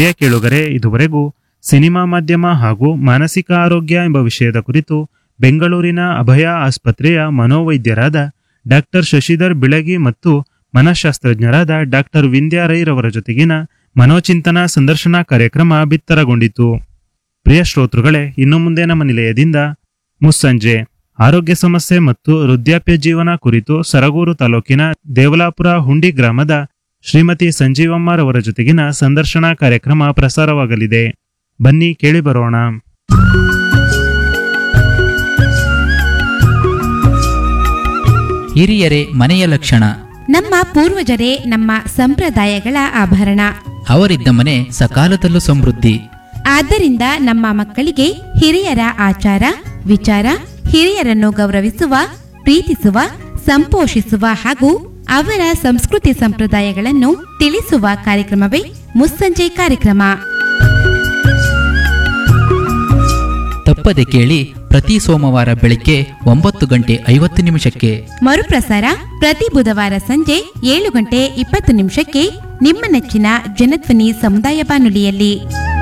ಪ್ರಿಯ ಕೇಳುಗರೆ ಇದುವರೆಗೂ ಸಿನಿಮಾ ಮಾಧ್ಯಮ ಹಾಗೂ ಮಾನಸಿಕ ಆರೋಗ್ಯ ಎಂಬ ವಿಷಯದ ಕುರಿತು ಬೆಂಗಳೂರಿನ ಅಭಯ ಆಸ್ಪತ್ರೆಯ ಮನೋವೈದ್ಯರಾದ ಡಾಕ್ಟರ್ ಶಶಿಧರ್ ಬಿಳಗಿ ಮತ್ತು ಮನಃಶಾಸ್ತ್ರಜ್ಞರಾದ ಡಾಕ್ಟರ್ ವಿಂದ್ಯಾ ರೈರವರ ಜೊತೆಗಿನ ಮನೋಚಿಂತನ ಸಂದರ್ಶನ ಕಾರ್ಯಕ್ರಮ ಬಿತ್ತರಗೊಂಡಿತು ಪ್ರಿಯ ಶ್ರೋತೃಗಳೇ ಇನ್ನು ಮುಂದೆ ನಮ್ಮ ನಿಲಯದಿಂದ ಮುಸ್ಸಂಜೆ ಆರೋಗ್ಯ ಸಮಸ್ಯೆ ಮತ್ತು ವೃದ್ಧಾಪ್ಯ ಜೀವನ ಕುರಿತು ಸರಗೂರು ತಾಲೂಕಿನ ದೇವಲಾಪುರ ಹುಂಡಿ ಗ್ರಾಮದ ಶ್ರೀಮತಿ ಸಂಜೀವಮ್ಮರವರ ಜೊತೆಗಿನ ಸಂದರ್ಶನ ಕಾರ್ಯಕ್ರಮ ಪ್ರಸಾರವಾಗಲಿದೆ ಬನ್ನಿ ಕೇಳಿ ಬರೋಣ ಹಿರಿಯರೇ ಮನೆಯ ಲಕ್ಷಣ ನಮ್ಮ ಪೂರ್ವಜರೇ ನಮ್ಮ ಸಂಪ್ರದಾಯಗಳ ಆಭರಣ ಅವರಿದ್ದ ಮನೆ ಸಕಾಲದಲ್ಲೂ ಸಮೃದ್ಧಿ ಆದ್ದರಿಂದ ನಮ್ಮ ಮಕ್ಕಳಿಗೆ ಹಿರಿಯರ ಆಚಾರ ವಿಚಾರ ಹಿರಿಯರನ್ನು ಗೌರವಿಸುವ ಪ್ರೀತಿಸುವ ಸಂಪೋಷಿಸುವ ಹಾಗೂ ಅವರ ಸಂಸ್ಕೃತಿ ಸಂಪ್ರದಾಯಗಳನ್ನು ತಿಳಿಸುವ ಕಾರ್ಯಕ್ರಮವೇ ಮುಸ್ಸಂಜೆ ಕಾರ್ಯಕ್ರಮ ತಪ್ಪದೆ ಕೇಳಿ ಪ್ರತಿ ಸೋಮವಾರ ಬೆಳಿಗ್ಗೆ ಒಂಬತ್ತು ಗಂಟೆ ಐವತ್ತು ನಿಮಿಷಕ್ಕೆ ಮರುಪ್ರಸಾರ ಪ್ರತಿ ಬುಧವಾರ ಸಂಜೆ ಏಳು ಗಂಟೆ ಇಪ್ಪತ್ತು ನಿಮಿಷಕ್ಕೆ ನಿಮ್ಮ ನೆಚ್ಚಿನ ಜನಧ್ವನಿ ಸಮುದಾಯ ಬಾನುಲಿಯಲ್ಲಿ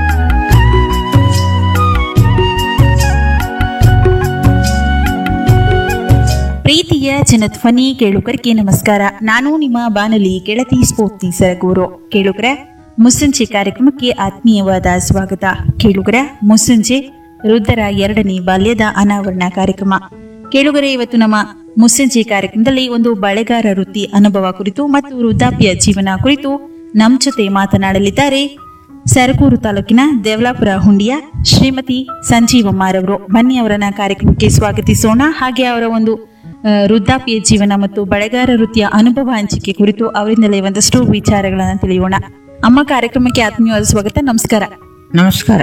ಪ್ರೀತಿಯ ಜನಧ್ವನಿ ಕೇಳುಗರಿಗೆ ನಮಸ್ಕಾರ ನಾನು ನಿಮ್ಮ ಬಾನುಲಿ ಗೆಳತಿ ಸ್ಫೂರ್ತಿ ಸರಗೂರು ಕೇಳುಗರ ಮುಸ್ಸಂಜೆ ಕಾರ್ಯಕ್ರಮಕ್ಕೆ ಆತ್ಮೀಯವಾದ ಸ್ವಾಗತ ಕೇಳುಗರ ಮುಸ್ಸಂಜೆ ವೃದ್ಧರ ಎರಡನೇ ಬಾಲ್ಯದ ಅನಾವರಣ ಕಾರ್ಯಕ್ರಮ ಕೇಳುಗರೆ ಇವತ್ತು ನಮ್ಮ ಮುಸ್ಸಂಜೆ ಕಾರ್ಯಕ್ರಮದಲ್ಲಿ ಒಂದು ಬಳೆಗಾರ ವೃತ್ತಿ ಅನುಭವ ಕುರಿತು ಮತ್ತು ವೃದ್ಧಾಪ್ಯ ಜೀವನ ಕುರಿತು ನಮ್ಮ ಜೊತೆ ಮಾತನಾಡಲಿದ್ದಾರೆ ಸರಗೂರು ತಾಲೂಕಿನ ದೇವಲಾಪುರ ಹುಂಡಿಯ ಶ್ರೀಮತಿ ಸಂಜೀವಮ್ಮರವರು ಬನ್ನಿ ಅವರನ್ನ ಕಾರ್ಯಕ್ರಮಕ್ಕೆ ಸ್ವಾಗತಿಸೋಣ ಹಾಗೆ ಅವರ ಒಂದು ಆ, ವೃದ್ಧಾಪ್ಯ ಜೀವನ ಮತ್ತು ಬಳೆಗಾರ ವೃತ್ತಿಯ ಅನುಭವ ಹಂಚಿಕೆ ಕುರಿತು ಅವರಿಂದಲೇ ಒಂದಷ್ಟು ವಿಚಾರಗಳನ್ನ ತಿಳಿಯೋಣ ಅಮ್ಮ ಕಾರ್ಯಕ್ರಮಕ್ಕೆ ಆತ್ಮೀಯವಾದ ಸ್ವಾಗತ ನಮಸ್ಕಾರ ನಮಸ್ಕಾರ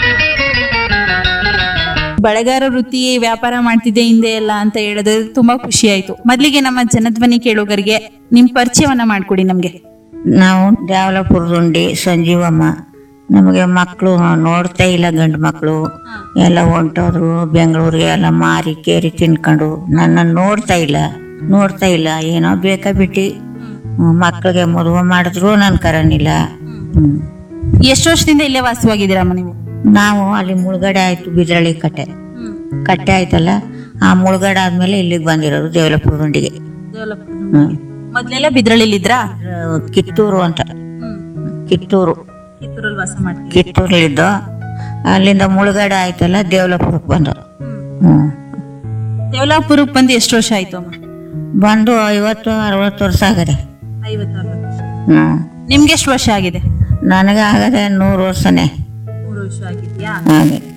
ಬಳೆಗಾರ ವೃತ್ತಿ ವ್ಯಾಪಾರ ಮಾಡ್ತಿದ್ದೆ ಹಿಂದೆ ಎಲ್ಲ ಅಂತ ಹೇಳಿದ್ರೆ ತುಂಬಾ ಖುಷಿ ಆಯ್ತು ಮೊದ್ಲಿಗೆ ನಮ್ಮ ಜನಧ್ವನಿ ಕೇಳುಗರಿಗೆ ನಿಮ್ ಪರಿಚಯವನ್ನ ಮಾಡ್ಕೊಡಿ ನಮ್ಗೆ ನಾವು ದ್ಯಾವಲಪುರದುಂಡಿ ಸಂಜೀವಮ್ಮ ನಮಗೆ ಮಕ್ಕಳು ನೋಡ್ತಾ ಇಲ್ಲ ಗಂಡು ಮಕ್ಕಳು ಎಲ್ಲ ಹೊಂಟೋದ್ರು ಬೆಂಗಳೂರಿಗೆ ಎಲ್ಲ ಮಾರಿ ಕೇರಿ ತಿನ್ಕೊಂಡು ನನ್ನ ನೋಡ್ತಾ ಇಲ್ಲ ನೋಡ್ತಾ ಇಲ್ಲ ಏನೋ ಬೇಕಾ ಬಿಟ್ಟು ಮಕ್ಕಳಿಗೆ ಮದುವೆ ಮಾಡಿದ್ರು ನನ್ ಕರನಿಲ್ಲ ಹ್ಮ್. ಎಷ್ಟು ವರ್ಷದಿಂದ ಇಲ್ಲೇ ವಾಸವಾಗಿದ್ದೀರಮ್ಮ ನೀವು ನಾವು ಅಲ್ಲಿ ಮುಳುಗಡೆ ಆಯ್ತು ಬಿದ್ರಳ್ಳಿ ಕಟ್ಟೆ ಕಟ್ಟೆ ಆಯ್ತಲ್ಲ ಆ ಮುಳುಗಡೆ ಆದ್ಮೇಲೆ ಇಲ್ಲಿಗೆ ಬಂದಿರೋದು ದೇವಲಪುರದುಂಡಿಗೆ ಹ್ಮ್ ಮೊದ್ಲೆಲ್ಲ ಬಿದ್ರಳಿಲಿದ್ರಾ ಕಿತ್ತೂರು ಅಂತ ಕಿತ್ತೂರು ಕಿತ್ತೂರಲ್ಲಿ ವಾಸ ಮಾಡ್ತೀವಿ ಕಿತ್ತೂರ್ಲಿದ್ದು ಅಲ್ಲಿಂದ ಮುಳುಗಡೆ ಆಯ್ತಲ್ಲ ದೇವಲಪುರಕ್ಕೆ ಬಂದರು ಹ್ಮ್ ದೇವಲಾಪುರಕ್ಕೆ ಬಂದು ಎಷ್ಟು ವರ್ಷ ಆಯ್ತು ಅಮ್ಮ ಬಂದು ಐವತ್ತು ಅರವತ್ತು ವರ್ಷ ಆಗದೆ ಐವತ್ತಾರು ಹ್ಮ್ ನಿಮ್ಗೆ ಎಷ್ಟು ವರ್ಷ ಆಗಿದೆ ನನಗೆ ಆಗದೆ ನೂರು ವರ್ಷನೇ ಮೂರು ವರ್ಷ ಆಗಿದ್ಯಾ ಹಾಗೆ